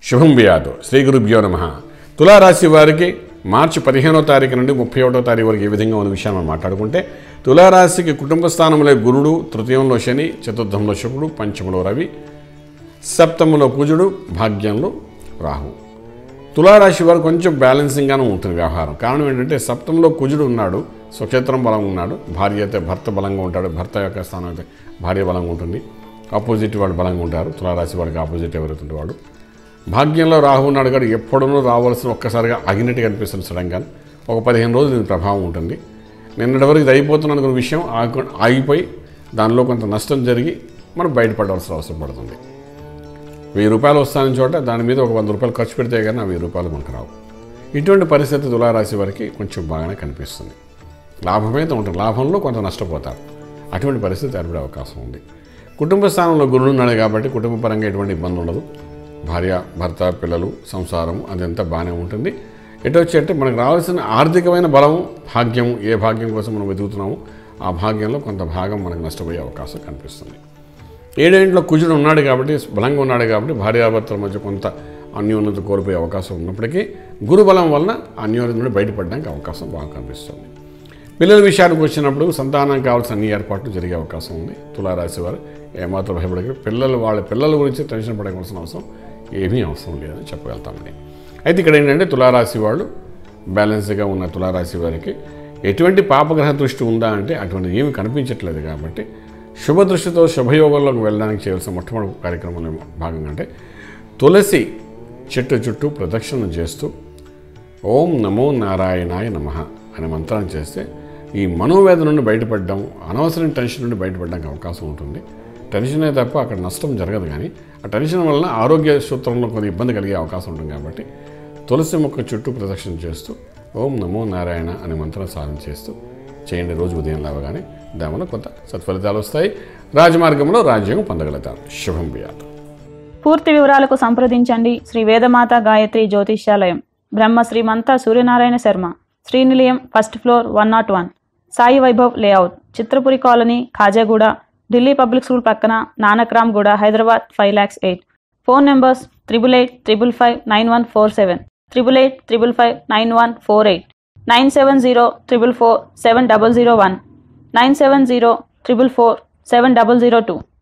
శుభం వ్యాధు శ్రీ గురుభ్యో నమ తులారాశి వారికి మార్చి పదిహేనో తారీఖు నుండి ముప్పై ఒకటో తారీఖు వరకు ఏ విధంగా ఉన్న విషయాన్ని మనం మాట్లాడుకుంటే తులారాశికి కుటుంబ స్థానంలో గురుడు తృతీయంలో శని చతుర్థంలో శుక్రుడు పంచములో రవి సప్తములో కుజుడు భాగ్యంలో రాహు తులారాశి వారు కొంచెం బ్యాలెన్సింగ్గానే ఉంటుంది వ్యవహారం కారణం ఏంటంటే సప్తంలో కుజుడు ఉన్నాడు స్వక్షేత్రం బలంగా ఉన్నాడు భార్య అయితే భర్త బలంగా ఉంటాడు భర్త యొక్క స్థానం అయితే భార్య బలంగా ఉంటుంది ఆపోజిట్ వాడు బలంగా ఉంటారు తులారాశి వాడికి ఆపోజిట్ ఎవరైతే వాడు భాగ్యంలో రాహు ఉన్నాడు కానీ ఎప్పుడూ రావాల్సిన ఒక్కసారిగా అగినట్టుగా అనిపిస్తుంది సడన్గా ఒక పదిహేను రోజులు దీని ప్రభావం ఉంటుంది నిన్నటి వరకు ఇది అయిపోతుంది అనుకున్న విషయం ఆగు- ఆగిపోయి దానిలో కొంత నష్టం జరిగి మనం బయటపడవలసిన అవసరం పడుతుంది వెయ్యి రూపాయలు వస్తాయని చోట దాని మీద ఒక వంద రూపాయలు ఖర్చు పెడితే కానీ ఆ వెయ్యి రూపాయలు మనకు రావు ఇటువంటి పరిస్థితి తులారాశి వారికి కొంచెం బాగానే కనిపిస్తుంది లాభమైతే ఉంటుంది లాభంలో కొంత నష్టపోతారు అటువంటి పరిస్థితి ఏర్పడే అవకాశం ఉంది కుటుంబ స్థానంలో గురుడు ఉన్నాడు కాబట్టి కుటుంబ పరంగా ఎటువంటి ఇబ్బంది ఉండదు భార్య భర్త పిల్లలు సంసారం అదంతా బాగానే ఉంటుంది ఎటు వచ్చి అంటే మనకు రావాల్సిన ఆర్థికమైన బలం భాగ్యం ఏ భాగ్యం కోసం మనం వెతుకుతున్నామో ఆ భాగ్యంలో కొంత భాగం మనకు నష్టపోయే అవకాశం కనిపిస్తుంది ఏడేంట్లో కుజుడు ఉన్నాడు కాబట్టి బలంగా ఉన్నాడు కాబట్టి భార్యాభర్తల మధ్య కొంత అన్యోన్యత కోల్పోయే అవకాశం ఉన్నప్పటికీ గురుబలం వలన అన్యోన్యత నుండి బయటపడడానికి అవకాశం బాగా కనిపిస్తుంది పిల్లల విషయానికి వచ్చినప్పుడు సంతానం కావాల్సిన అన్ని ఏర్పాట్లు జరిగే అవకాశం ఉంది తులారాశి వారు ఏమాత్రం భయపడక పిల్లలు వాళ్ళ పిల్లల గురించి టెన్షన్ పడవలసిన అవసరం ఏమీ అవసరం లేదని చెప్పగలుగుతామండి అయితే ఇక్కడ ఏంటంటే తులారాశి వాళ్ళు బ్యాలెన్స్గా ఉన్న తులారాశి వారికి ఎటువంటి పాపగ్రహ దృష్టి ఉందా అంటే అటువంటి ఏమి కనిపించట్లేదు కాబట్టి శుభ దృష్టితో శుభయోగంలోకి వెళ్ళడానికి చేయాల్సిన మొట్టమొదటి కార్యక్రమంలో భాగంగా అంటే తులసి చెట్టు చుట్టూ ప్రదక్షిణం చేస్తూ ఓం నమో నారాయణాయ నమ అనే మంత్రాన్ని చేస్తే ఈ మనోవేదన నుండి బయటపడడం అనవసరం టెన్షన్ నుండి బయటపడడానికి అవకాశం ఉంటుంది టెన్షనే తప్ప అక్కడ నష్టం జరగదు కానీ ఆ టెన్షన్ వలన ఆరోగ్య సూత్రంలో కొంత ఇబ్బంది కలిగే అవకాశం ఉంటుంది కాబట్టి తులసి మొక్క చుట్టూ ప్రదక్షిణ చేస్తూ ఓం నమో నారాయణ అనే మంత్రం సాధన చేస్తూ చేయండి రోజు ఉదయం లేవగానే దానివల్ల కొంత సత్ఫలితాలు వస్తాయి రాజమార్గంలో రాజ్యం పొందగలుగుతారు శుభం బియాత్ పూర్తి వివరాలకు సంప్రదించండి శ్రీ వేదమాత గాయత్రి జ్యోతిష్యాలయం Brahma Shrimanta Suryanarayana Sharma Srinilayam first floor one not one Sai Vaibhav layout Chitrapuri colony Khajaguda Delhi public school పక్కన Nanakram Guda Hyderabad five lakhs eight phone numbers triple eight triple five nine one four seven triple eight triple five nine one four eight nine seven zero triple four seven double zero one nine seven zero triple four seven double zero two